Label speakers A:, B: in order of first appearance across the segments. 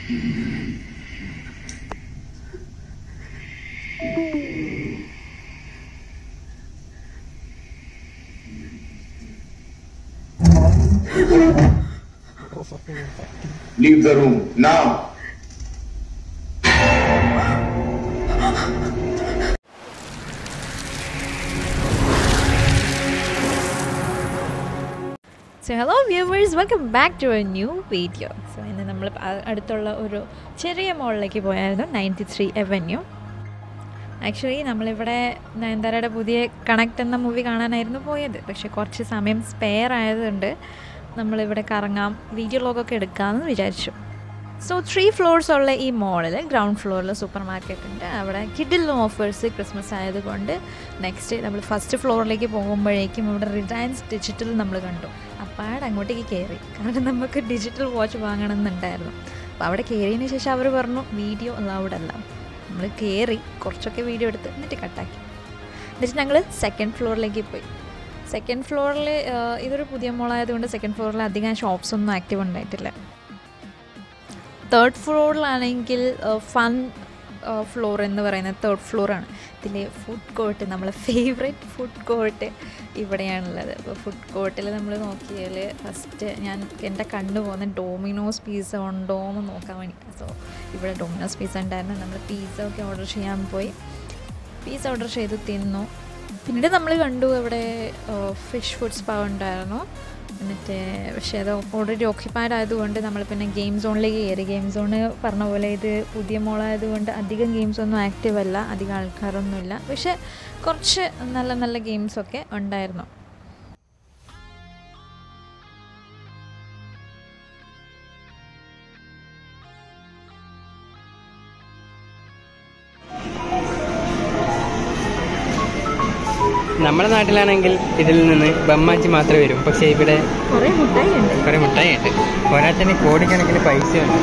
A: Leave the room now.
B: So hello viewers welcome back to a new video so ഇന്ന് നമ്മൾ അ- അടുത്തുള്ള ഒരു ചെറിയ മോളിലേക്ക് പോയായിരുന്നു നയൻറ്റി ത്രീ എവന്യൂ ആക്ച്വലി നമ്മളിവിടെ നയൻതാരയുടെ പുതിയ കണക്ട് എന്ന മൂവി കാണാനായിരുന്നു പോയത് പക്ഷേ കുറച്ച് സമയം സ്പെയർ ആയതുകൊണ്ട് നമ്മളിവിടെ കറങ്ങാം വീഡിയോ ലോഗൊക്കെ എടുക്കാമെന്ന് വിചാരിച്ചു സോ ത്രീ ഫ്ലോർസ് ഉള്ള ഈ മോളിൽ ഗ്രൗണ്ട് ഫ്ലോറിൽ സൂപ്പർ മാർക്കറ്റ് ഉണ്ട് അവിടെ കിഡിലും ഓഫേഴ്സ് ക്രിസ്മസ് ആയതുകൊണ്ട് നെക്സ്റ്റ് നമ്മൾ ഫസ്റ്റ് ഫ്ലോറിലേക്ക് പോകുമ്പോഴേക്കും ഇവിടെ റിലയൻസ് ഡിജിറ്റൽ നമ്മൾ കണ്ടു അപ്പാടെ അങ്ങോട്ടേക്ക് കയറി കാരണം നമുക്ക് ഡിജിറ്റൽ വാച്ച് വാങ്ങണമെന്നുണ്ടായിരുന്നു അപ്പോൾ അവിടെ കയറിയതിന് ശേഷം അവർ പറഞ്ഞു വീഡിയോ അലൗഡ് അല്ല നമ്മൾ കയറി കുറച്ചൊക്കെ വീഡിയോ എടുത്ത് എന്നിട്ട് കട്ടാക്കി എന്നിട്ട് ഞങ്ങൾ സെക്കൻഡ് ഫ്ലോറിലേക്ക് പോയി സെക്കൻഡ് ഫ്ലോറിൽ ഇതൊരു പുതിയ മോളായതുകൊണ്ട് സെക്കൻഡ് ഫ്ലോറിൽ അധികം ഷോപ്സ് ഒന്നും ആക്റ്റീവ് ഉണ്ടായിട്ടില്ല തേർഡ് ഫ്ലോറിലാണെങ്കിൽ ഫൺ ഫ്ലോർ എന്ന് പറയുന്നത് തേർഡ് ഫ്ലോറാണ് ഇതിൽ ഫുഡ് കോർട്ട് നമ്മളെ ഫേവറേറ്റ് ഫുഡ് കോർട്ട് ഇവിടെയാണുള്ളത് അപ്പോൾ ഫുഡ് കോർട്ടിൽ നമ്മൾ നോക്കിയാൽ ഫസ്റ്റ് ഞാൻ എൻ്റെ കണ്ണ് പോകുന്ന ഡോമിനോസ് പിസ്സ ഉണ്ടോ എന്ന് നോക്കാൻ വേണ്ടി സോ ഇവിടെ ഡോമിനോസ് പിസ്സ ഉണ്ടായിരുന്നു നമ്മൾ പിസ്സ ഒക്കെ ഓർഡർ ചെയ്യാൻ പോയി പിസ്സ ഓർഡർ ചെയ്ത് തിന്നു പിന്നീട് നമ്മൾ കണ്ടു അവിടെ ഫിഷ് ഫുഡ് സ്പാ ഉണ്ടായിരുന്നു എന്നിട്ട് പക്ഷേ അത് ഓൾറെഡി ഓക്യുപ്പൈഡ് ആയതുകൊണ്ട് നമ്മൾ പിന്നെ ഗെയിം സോണിലേക്ക് കയറി ഗെയിം സോണ് പറഞ്ഞ പോലെ ഇത് പുതിയ മോളായതുകൊണ്ട് അധികം ഗെയിംസ് ഒന്നും ആക്റ്റീവ് അല്ല അധികം ആൾക്കാരൊന്നുമില്ല പക്ഷേ കുറച്ച് നല്ല നല്ല ഗെയിംസൊക്കെ ഉണ്ടായിരുന്നു
C: നമ്മുടെ നാട്ടിലാണെങ്കിൽ ഇതിൽ നിന്ന് ബമ്മാച്ചി മാത്രമേ വരും പക്ഷേ ഇവിടെ
B: കുറേ മുട്ടായി ഉണ്ട്
C: കുറെ മുട്ടായി ഉണ്ട് പോരാത്തിന് കോടിക്കണക്കിന് പൈസയുണ്ട്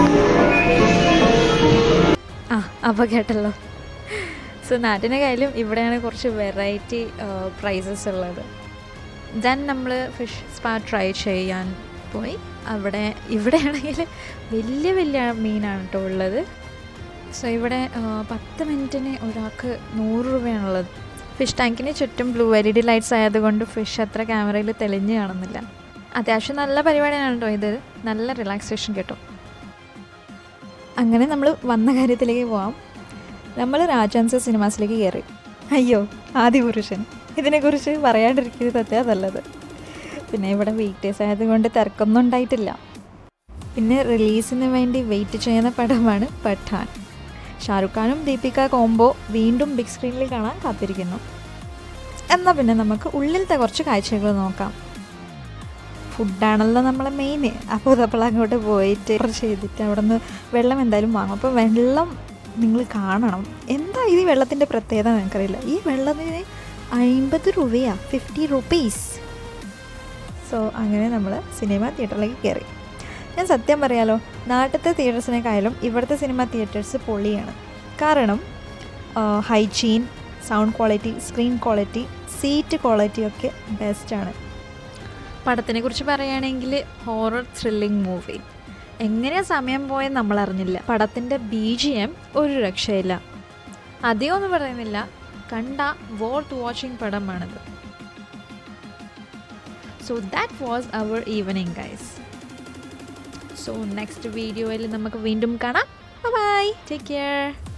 B: ആ അപ്പോൾ കേട്ടല്ലോ സോ നാട്ടിൻ്റെ കയ്യിലും ഇവിടെയാണ് കുറച്ച് വെറൈറ്റി പ്രൈസസ് ഉള്ളത് ദെൻ നമ്മൾ ഫിഷ് സ്പാ ട്രൈ ചെയ്യാൻ പോയി അവിടെ ഇവിടെയാണെങ്കിൽ വലിയ വലിയ മീനാണ് കേട്ടോ ഉള്ളത് സോ ഇവിടെ ആ, പത്ത് മിനിറ്റിന് ഒരാൾക്ക് നൂറ് രൂപയാണുള്ളത് ഫിഷ് ടാങ്കിന് ചുറ്റും blue L E D lights ആയതുകൊണ്ട് ഫിഷ് അത്ര ക്യാമറയിൽ തെളിഞ്ഞ് കാണുന്നില്ല അത്യാവശ്യം നല്ല പരിപാടിയാണ് കേട്ടോ ഇത് നല്ല റിലാക്സേഷൻ കിട്ടും അങ്ങനെ നമ്മൾ വന്ന കാര്യത്തിലേക്ക് പോവാം നമ്മൾ രാജാൻസ് സിനിമാസിലേക്ക് കയറി അയ്യോ ആദിപുരുഷൻ ഇതിനെക്കുറിച്ച് പറയാണ്ടിരിക്കുന്നത് സത്യാ നല്ലത് പിന്നെ ഇവിടെ വെയിറ്റേഴ്സ് ആയതുകൊണ്ട് തിരക്കൊന്നും ഉണ്ടായിട്ടില്ല പിന്നെ റിലീസിന് വേണ്ടി വെയിറ്റ് ചെയ്യുന്ന പടമാണ് പഠാൻ ഷാറുഖ് ഖാനും ദീപിക കോംബോ വീണ്ടും ബിഗ് സ്ക്രീനിൽ കാണാൻ കാത്തിരിക്കുന്നു എന്നാൽ പിന്നെ നമുക്ക് ഉള്ളിലത്തെ കുറച്ച് കാഴ്ചകൾ നോക്കാം ഫുഡാണല്ലോ നമ്മളെ മെയിൻ അപ്പോൾ നമ്മൾ അങ്ങോട്ട് പോയിട്ട് ഓർഡർ ചെയ്തിട്ട് അവിടെ നിന്ന് വെള്ളം എന്തായാലും വാങ്ങും അപ്പോൾ വെള്ളം നിങ്ങൾ കാണണം എന്താ ഇത് ഈ വെള്ളത്തിൻ്റെ പ്രത്യേകത നിങ്ങൾക്കറിയില്ല ഈ വെള്ളത്തിന് അമ്പത് രൂപയാ ഫിഫ്റ്റി റുപ്പീസ് സോ അങ്ങനെ നമ്മൾ സിനിമ തിയേറ്ററിലേക്ക് കയറി ഞാൻ സത്യം പറയാലോ നാട്ടിലത്തെ തിയേറ്റേഴ്സിനെക്കാളും ഇവിടുത്തെ സിനിമ തിയേറ്റേഴ്സ് പൊളിയാണ് കാരണം hygiene sound quality screen quality seat quality ഒക്കെ ബെസ്റ്റാണ് പടത്തിനെ കുറിച്ച് പറയുകയാണെങ്കിൽ ഹോറർ ത്രില്ലിംഗ് മൂവി എങ്ങനെയാ സമയം പോയെന്ന് നമ്മൾ അറിഞ്ഞില്ല പടത്തിൻ്റെ ബി ജി എം ഒരു രക്ഷയില്ല അധികമൊന്നും പറയുന്നില്ല കണ്ട വർത്ത് വാച്ചിങ് പടമാണിത് so that was our evening guys so next വീഡിയോയിൽ നമുക്ക് വീണ്ടും കാണാം ബൈ ടേക്ക് കെയർ